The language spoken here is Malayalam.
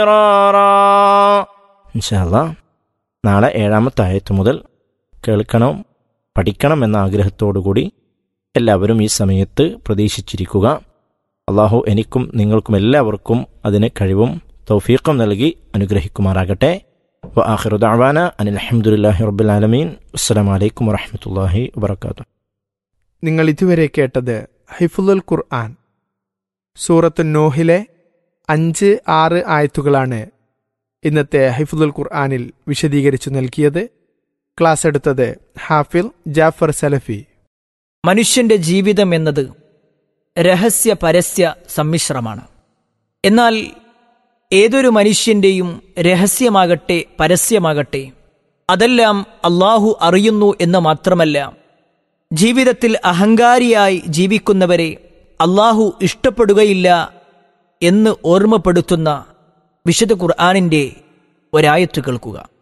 ഇൻഷാല്ല നാളെ ഏഴാമത്തെ ആയത്ത് മുതൽ കേൾക്കണം പഠിക്കണം എന്ന ആഗ്രഹത്തോടുകൂടി എല്ലാവരും ഈ സമയത്ത് പ്രതീക്ഷിച്ചിരിക്കുക അള്ളാഹു എനിക്കും നിങ്ങൾക്കും എല്ലാവർക്കും അതിന് കഴിവും തൗഫീഖും നൽകി അനുഗ്രഹിക്കുമാറാകട്ടെ വ ആഖിറു ദഅവാന അനിൽ അൽഹംദുലില്ലാഹി റബ്ബിൽ ആലമീൻ അസ്സലാമു അലൈക്കും വറഹ്മത്തുള്ളാഹി വബറകാതുഹു നിങ്ങൾ ഇതുവരെ കേട്ടത് ഹിഫുൽ ഖുർആൻ സൂറത്ത് നോഹിലെ അഞ്ച് ആറ് ആയത്തുകളാണ് ഇന്നത്തെ ഹിഫുൽ ഖുർആനിൽ വിശദീകരിച്ചു നൽകിയത് ക്ലാസ് എടുത്തത് ഹാഫിൽ ജാഫർ സലഫി മനുഷ്യന്റെ ജീവിതം എന്നത് രഹസ്യ പരസ്യ സമ്മിശ്രമാണ് എന്നാൽ ഏതൊരു മനുഷ്യന്റെയും രഹസ്യമാകട്ടെ പരസ്യമാകട്ടെ അതെല്ലാം അള്ളാഹു അറിയുന്നു എന്ന് മാത്രമല്ല ജീവിതത്തിൽ അഹങ്കാരിയായി ജീവിക്കുന്നവരെ അള്ളാഹു ഇഷ്ടപ്പെടുകയില്ല എന്ന് ഓർമ്മപ്പെടുത്തുന്ന വിശുദ്ധ ഖുർആാനിന്റെ ഒരായത്ത് കേൾക്കുക